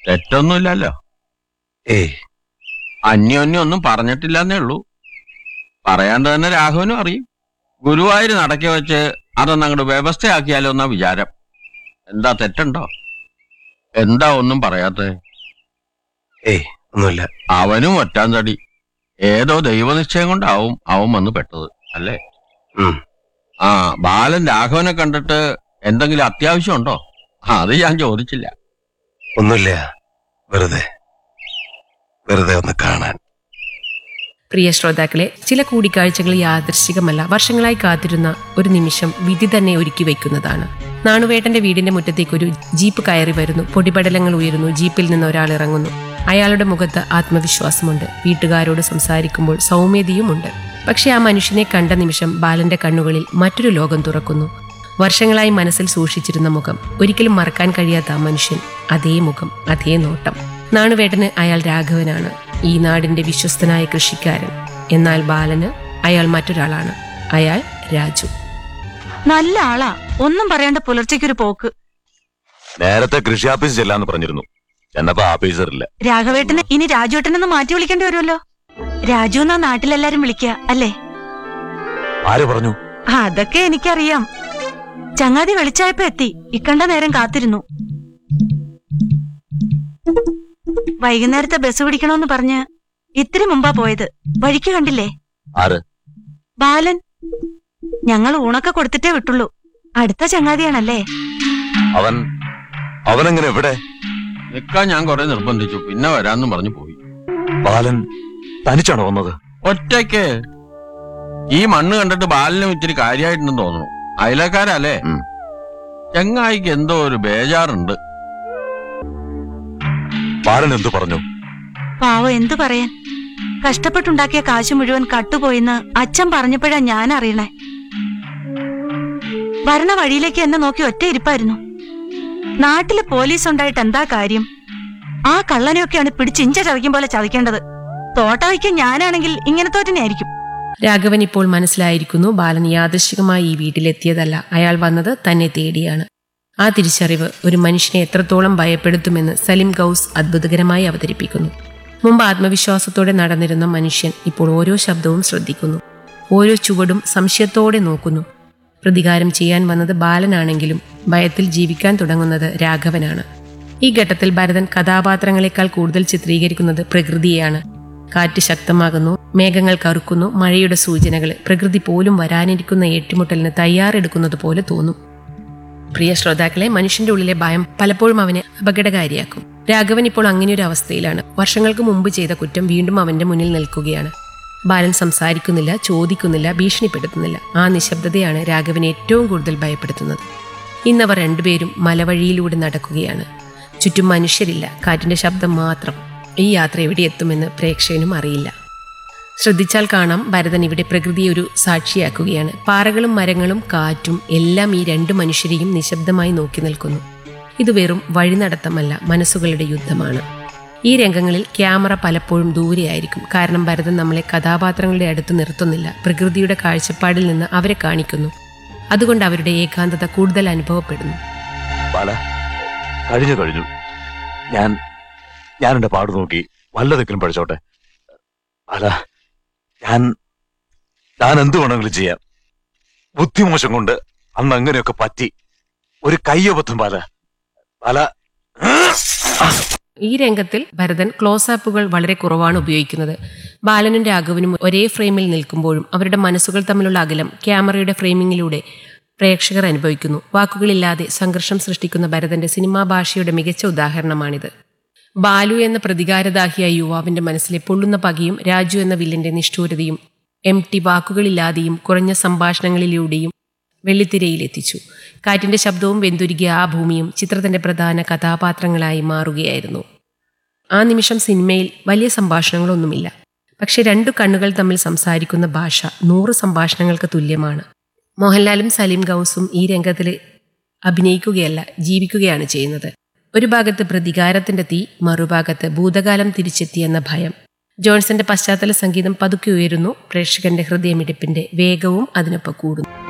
തെറ്റൊന്നുമില്ലല്ലോ ഏയ് അന്യോന്യം ഒന്നും പറഞ്ഞിട്ടില്ലെന്നേ ഉള്ളൂ പറയാണ്ട് തന്നെ രാഘവനും അറിയും ഗുരുവായൂർ നടക്കി വെച്ച് അതൊന്ന് അങ്ങോട്ട് വ്യവസ്ഥയാക്കിയാലോ എന്നാ വിചാരം എന്താ തെറ്റുണ്ടോ എന്താ ഒന്നും പറയാത്തത് ഏയ് ഒന്നുമില്ല അവനും ഒറ്റാൻ തടി ഏതോ ദൈവനിശ്ചയം കൊണ്ടാവും അവൻ വന്ന് പെട്ടത് അല്ലേ ഉം. ആ ബാലൻ രാഘവനെ കണ്ടിട്ട് എന്തെങ്കിലും അത്യാവശ്യമുണ്ടോ ആ, അത് ഞാൻ ചോദിച്ചില്ല ഒന്നുമില്ല വെറുതെ വെറുതെ ഒന്ന് കാണാൻ പ്രിയ ശ്രോതാക്കളെ ചില കൂടിക്കാഴ്ചകൾ യാദൃശികമല്ല വർഷങ്ങളായി കാത്തിരുന്ന ഒരു നിമിഷം വിധി തന്നെ ഒരുക്കി വയ്ക്കുന്നതാണ് നാണുവേട്ടന്റെ വീടിന്റെ മുറ്റത്തേക്ക് ഒരു ജീപ്പ് കയറി വരുന്നു പൊടിപടലങ്ങൾ ഉയരുന്നു ജീപ്പിൽ നിന്ന് ഒരാൾ ഇറങ്ങുന്നു അയാളുടെ മുഖത്ത് ആത്മവിശ്വാസമുണ്ട് വീട്ടുകാരോട് സംസാരിക്കുമ്പോൾ സൗമ്യതയുമുണ്ട് പക്ഷെ ആ മനുഷ്യനെ കണ്ട നിമിഷം ബാലന്റെ കണ്ണുകളിൽ മറ്റൊരു ലോകം തുറക്കുന്നു വർഷങ്ങളായി മനസ്സിൽ സൂക്ഷിച്ചിരുന്ന മുഖം ഒരിക്കലും മറക്കാൻ കഴിയാത്ത ആ മനുഷ്യൻ അതേ മുഖം അതേ നോട്ടം നാണുവേട്ടന് അയാൾ രാഘവനാണ് ഈ നാടിന്റെ വിശ്വസ്തനായ കൃഷിക്കാരൻ എന്നാൽ ബാലന് അയാൾ മറ്റൊരാളാണ് അയാൾ രാജു നല്ല ആളാ ഒന്നും പറയാണ്ട് പുലർച്ചയ്ക്കൊരു പോക്ക് നേരത്തെ കൃഷി ഓഫീസ് ചെല്ലാന്ന് പറഞ്ഞിരുന്നു ചെന്നപ്പോ ഓഫീസർ ഇല്ല രാഘവേട്ടന് ഇനി രാജുവേട്ടനെന്ന് മാറ്റി വിളിക്കേണ്ടി വരുമല്ലോ രാജു എന്നാ നാട്ടിലെല്ലാരും വിളിക്കുക അല്ലേ ആര് പറഞ്ഞു അതൊക്കെ എനിക്കറിയാം ചങ്ങാതി വെളിച്ചായപ്പോ എത്തി ഇക്കണ്ട നേരം കാത്തിരുന്നു വൈകുന്നേരത്തെ ബസ് പിടിക്കണോന്ന് പറഞ്ഞ് ഇത്തിരി മുമ്പാ പോയത് വഴിക്ക് കണ്ടില്ലേ ആര് ബാലൻ ഞങ്ങൾ ഊണൊക്കെ കൊടുത്തിട്ടേ വിട്ടുള്ളൂ അടുത്ത ചങ്ങാതിയാണല്ലേ അവൻ അവനെങ്ങനെ എവിടെ നിൽക്കാൻ ഞാൻ കുറെ നിർബന്ധിച്ചു പിന്നെ വരാന്നും പറഞ്ഞു പോയി ബാലൻ തനിച്ചാണോ വന്നത് ഒറ്റയ്ക്ക് ഈ മണ്ണ് കണ്ടിട്ട് ബാലിനും ഇത്തിരി കാര്യമായിട്ടുണ്ടെന്ന് തോന്നുന്നു അയലക്കാരല്ലേ ഉം. ചെങ്ങായിക്ക് എന്തോ ഒരു ബേജാറുണ്ട് ബാലൻ എന്തു പറഞ്ഞു പാവം എന്തു പറയാൻ കഷ്ടപ്പെട്ടുണ്ടാക്കിയ കാശ് മുഴുവൻ കട്ടുപോയിന്ന് അച്ഛൻ പറഞ്ഞപ്പോഴാ ഞാൻ അറിയണേ വരണ വഴിയിലേക്ക് എന്നെ നോക്കി ഒറ്റ ഇരിപ്പായിരുന്നു നാട്ടില് പോലീസ് ഉണ്ടായിട്ട് എന്താ കാര്യം ആ കള്ളനെയൊക്കെയാണ് പിടിച്ചിഞ്ച ചതയ്ക്കും പോലെ ചതയ്ക്കേണ്ടത് തോട്ട വയ്ക്കാൻ ഞാനാണെങ്കിൽ ഇങ്ങനത്തെ ആയിരിക്കും രാഘവൻ ഇപ്പോൾ മനസ്സിലായിരിക്കുന്നു ബാലൻ യാദൃശികമായി ഈ വീട്ടിലെത്തിയതല്ല അയാൾ വന്നത് തന്നെ തേടിയാണ് ആ തിരിച്ചറിവ് ഒരു മനുഷ്യനെ എത്രത്തോളം ഭയപ്പെടുത്തുമെന്ന് സലിം ഗൌസ് അത്ഭുതകരമായി അവതരിപ്പിക്കുന്നു മുമ്പ് ആത്മവിശ്വാസത്തോടെ നടന്നിരുന്ന മനുഷ്യൻ ഇപ്പോൾ ഓരോ ശബ്ദവും ശ്രദ്ധിക്കുന്നു ഓരോ ചുവടും സംശയത്തോടെ നോക്കുന്നു പ്രതികാരം ചെയ്യാൻ വന്നത് ബാലനാണെങ്കിലും ഭയത്തിൽ ജീവിക്കാൻ തുടങ്ങുന്നത് രാഘവനാണ് ഈ ഘട്ടത്തിൽ ഭരതൻ കഥാപാത്രങ്ങളെക്കാൾ കൂടുതൽ ചിത്രീകരിക്കുന്നത് പ്രകൃതിയെയാണ് കാറ്റ് ശക്തമാകുന്നു മേഘങ്ങൾ കറുക്കുന്നു മഴയുടെ സൂചനകൾ പ്രകൃതി പോലും വരാനിരിക്കുന്ന ഏറ്റുമുട്ടലിന് തയ്യാറെടുക്കുന്നത് പോലെ തോന്നും പ്രിയ ശ്രോതാക്കളെ മനുഷ്യന്റെ ഉള്ളിലെ ഭയം പലപ്പോഴും അവനെ അപകടകാരിയാക്കും രാഘവൻ ഇപ്പോൾ അങ്ങനെയൊരു അവസ്ഥയിലാണ് വർഷങ്ങൾക്ക് മുമ്പ് ചെയ്ത കുറ്റം വീണ്ടും അവന്റെ മുന്നിൽ നിൽക്കുകയാണ് ബാലൻ സംസാരിക്കുന്നില്ല ചോദിക്കുന്നില്ല ഭീഷണിപ്പെടുത്തുന്നില്ല ആ നിശബ്ദതയാണ് രാഘവനെ ഏറ്റവും കൂടുതൽ ഭയപ്പെടുത്തുന്നത് ഇന്നവർ രണ്ടുപേരും മലവഴിയിലൂടെ നടക്കുകയാണ് ചുറ്റും മനുഷ്യരില്ല കാറ്റിന്റെ ശബ്ദം മാത്രം ഈ യാത്ര എവിടെ എത്തുമെന്ന് പ്രേക്ഷകനും അറിയില്ല ശ്രദ്ധിച്ചാൽ കാണാം ഭരതൻ ഇവിടെ പ്രകൃതിയെ ഒരു സാക്ഷിയാക്കുകയാണ് പാറകളും മരങ്ങളും കാറ്റും എല്ലാം ഈ രണ്ട് മനുഷ്യരെയും നിശബ്ദമായി നോക്കി നിൽക്കുന്നു ഇത് വെറും വഴിനടത്തമല്ല മനസ്സുകളുടെ യുദ്ധമാണ് ഈ രംഗങ്ങളിൽ ക്യാമറ പലപ്പോഴും ദൂരെയായിരിക്കും കാരണം ഭരതൻ നമ്മളെ കഥാപാത്രങ്ങളുടെ അടുത്ത് നിർത്തുന്നില്ല പ്രകൃതിയുടെ കാഴ്ചപ്പാടിൽ നിന്ന് അവരെ കാണിക്കുന്നു അതുകൊണ്ട് അവരുടെ ഏകാന്തത കൂടുതൽ അനുഭവപ്പെടുന്നു ബാല കഴിഞ്ഞു കഴിഞ്ഞു ഞാൻ ഞാൻ എന്റെ പാട് നോക്കി വല്ലതെങ്കിലും പഠിച്ചോട്ടെ ബാല ഞാൻ ഞാൻ എന്ത് വേണമെങ്കിലും ചെയ്യാം ബുദ്ധിമോശം കൊണ്ട് അന്ന് അങ്ങനെയൊക്കെ പറ്റി ഒരു കയ്യബദ്ധം ബാല ബാല ഈ രംഗത്തിൽ ഭരതൻ ക്ലോസാപ്പുകൾ വളരെ കുറവാണ് ഉപയോഗിക്കുന്നത് ബാലനും രാഘവനും ഒരേ ഫ്രെയിമിൽ നിൽക്കുമ്പോഴും അവരുടെ മനസ്സുകൾ തമ്മിലുള്ള അകലം ക്യാമറയുടെ ഫ്രെയിമിങ്ങിലൂടെ പ്രേക്ഷകർ അനുഭവിക്കുന്നു വാക്കുകളില്ലാതെ സംഘർഷം സൃഷ്ടിക്കുന്ന ഭരതന്റെ സിനിമാ ഭാഷയുടെ മികച്ച ഉദാഹരണമാണിത് ബാലു എന്ന പ്രതികാരദാഹിയായ യുവാവിന്റെ മനസ്സിലെ പൊള്ളുന്ന പകയും രാജു എന്ന വില്ലന്റെ നിഷ്ഠൂരതയും എം ടി വാക്കുകളില്ലാതെയും കുറഞ്ഞ സംഭാഷണങ്ങളിലൂടെയും വെള്ളിത്തിരയിലെത്തിച്ചു കാറ്റിന്റെ ശബ്ദവും വെന്തുരുകിയ ആ ഭൂമിയും ചിത്രത്തിന്റെ പ്രധാന കഥാപാത്രങ്ങളായി മാറുകയായിരുന്നു ആ നിമിഷം സിനിമയിൽ വലിയ സംഭാഷണങ്ങളൊന്നുമില്ല പക്ഷെ രണ്ടു കണ്ണുകൾ തമ്മിൽ സംസാരിക്കുന്ന ഭാഷ നൂറ് സംഭാഷണങ്ങൾക്ക് തുല്യമാണ് മോഹൻലാലും സലീം ഗൗസും ഈ രംഗത്തിൽ അഭിനയിക്കുകയല്ല ജീവിക്കുകയാണ് ചെയ്യുന്നത് ഒരു ഭാഗത്ത് പ്രതികാരത്തിന്റെ തീ മറുഭാഗത്ത് ഭൂതകാലം തിരിച്ചെത്തിയെന്ന ഭയം ജോൺസന്റെ പശ്ചാത്തല സംഗീതം പതുക്കെ ഉയരുന്നു പ്രേക്ഷകന്റെ ഹൃദയമിടിപ്പിന്റെ വേഗവും അതിനൊപ്പം കൂടുന്നു